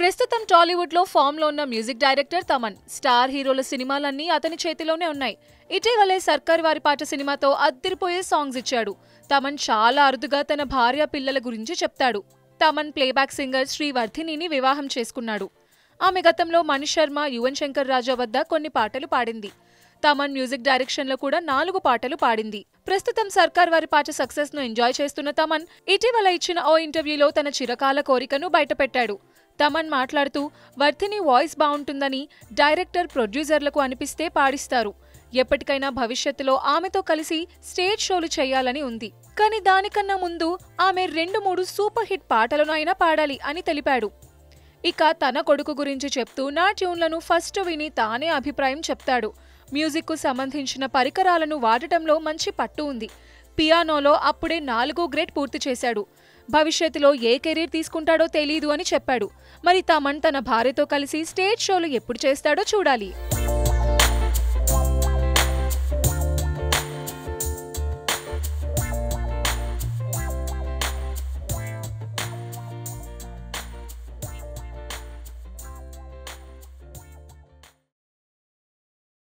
ప్రస్తుతం టాలీవుడ్ లో ఫామ్ లో ఉన్న మ్యూజిక్ డైరెక్టర్ తమన్ స్టార్ హీరోల సినిమాలన్నీ అతని చేతిలోనే ఉన్నాయి ఇటీవలే సర్కార్ వారి పాట సినిమాతో అద్దరిపోయే సాంగ్స్ ఇచ్చాడు తమన్ చాలా అరుదుగా తన భార్య పిల్లల గురించి చెప్తాడు తమన్ ప్లేబ్యాక్ సింగర్ శ్రీ వర్ధినిని వివాహం చేసుకున్నాడు ఆమె గతంలో మణి శర్మ యువన్ శంకర్ రాజా వద్ద కొన్ని పాటలు పాడింది తమన్ మ్యూజిక్ డైరెక్షన్ లో కూడా నాలుగు పాటలు పాడింది ప్రస్తుతం సర్కార్ వారి పాట సక్సెస్ ను ఎంజాయ్ చేస్తున్న తమన్ ఇటీవల ఇచ్చిన ఓ ఇంటర్వ్యూలో తన చిరకాల కోరికను బయటపెట్టాడు తమన్ మాట్లాడుతూ వర్ధిని వాయిస్ బాగుంటుందని డైరెక్టర్ ప్రొడ్యూసర్లకు అనిపిస్తే పాడిస్తారు ఎప్పటికైనా భవిష్యత్తులో ఆమెతో కలిసి స్టేజ్ షోలు చేయాలని ఉంది కానీ దానికన్నా ముందు ఆమె రెండు మూడు సూపర్ హిట్ పాటలను అయినా పాడాలి అని తెలిపాడు ఇక తన కొడుకు గురించి చెప్తూ నా ట్యూన్లను ఫస్ట్ విని తానే అభిప్రాయం చెప్తాడు మ్యూజిక్కు సంబంధించిన పరికరాలను వాడటంలో మంచి పట్టు ఉంది పియానోలో అప్పుడే నాలుగో గ్రేడ్ పూర్తి చేశాడు భవిష్యత్తులో ఏ కెరీర్ తీసుకుంటాడో తెలీదు అని చెప్పాడు మరి తమన్ తన భార్యతో కలిసి స్టేజ్ షోలు ఎప్పుడు చేస్తాడో చూడాలి